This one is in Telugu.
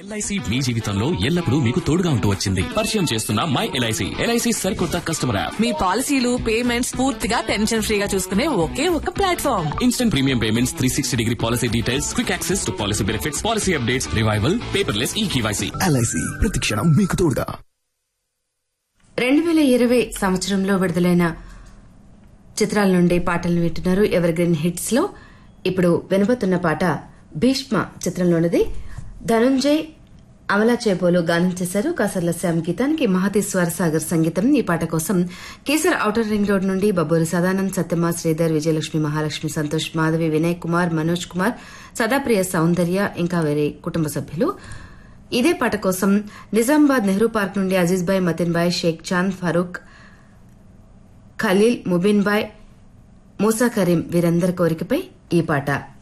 ఎల్ఐసి మీ జీవితంలో ఎల్లప్పుడూ మీకు తోడుగా ఉంటూ వచ్చింది పరిచయం చేస్తున్న మై ఎల్ఐసి ఎల్ఐసి సరికొత్త కస్టమర్ యాప్ మీ పాలసీలు పేమెంట్స్ పూర్తిగా టెన్షన్ ఫ్రీగా చూసుకునే ఒకే ఒక platform instant premium payments three sixty degree policy details quick access to policy benefits policy updates revival paperless e KYC LIC ప్రతిక్షణం మీకు తోడుగా రెండు వేల ఇరవై సంవత్సరంలో విడుదలైన చిత్రాల నుండి పాటలు వింటున్నారు ఎవర్ గ్రీన్ హిట్స్ లో ఇప్పుడు వినబోతున్న పాట భీష్మ చిత్రంలోనిది ధనుంజయ్ అమలా చేపోలు గానం చేశారు కాసర్ల శ్యామ్ గీతానికి మహతి స్వరసాగర్ సంగీతం ఈ పాట కోసం కేసర్ ఔటర్ రింగ్ రోడ్ నుండి బబ్బూరి సదానంద్ సత్యమా శ్రీధర్ విజయలక్ష్మి మహాలక్ష్మి సంతోష్ మాధవి వినయ్ కుమార్ మనోజ్ కుమార్ సదాప్రియ సౌందర్య ఇంకా వేరే కుటుంబ సభ్యులు ఇదే పాట కోసం నిజామాబాద్ నెహ్రూ పార్క్ నుండి అజీజ్ భాయ్ మతిన్ భాయ్ షేక్ చాంద్ ఫరూక్ ఖలీల్ ముబిన్ భాయ్ మూసా కరీం వీరందరి కోరికపై ఈ పాట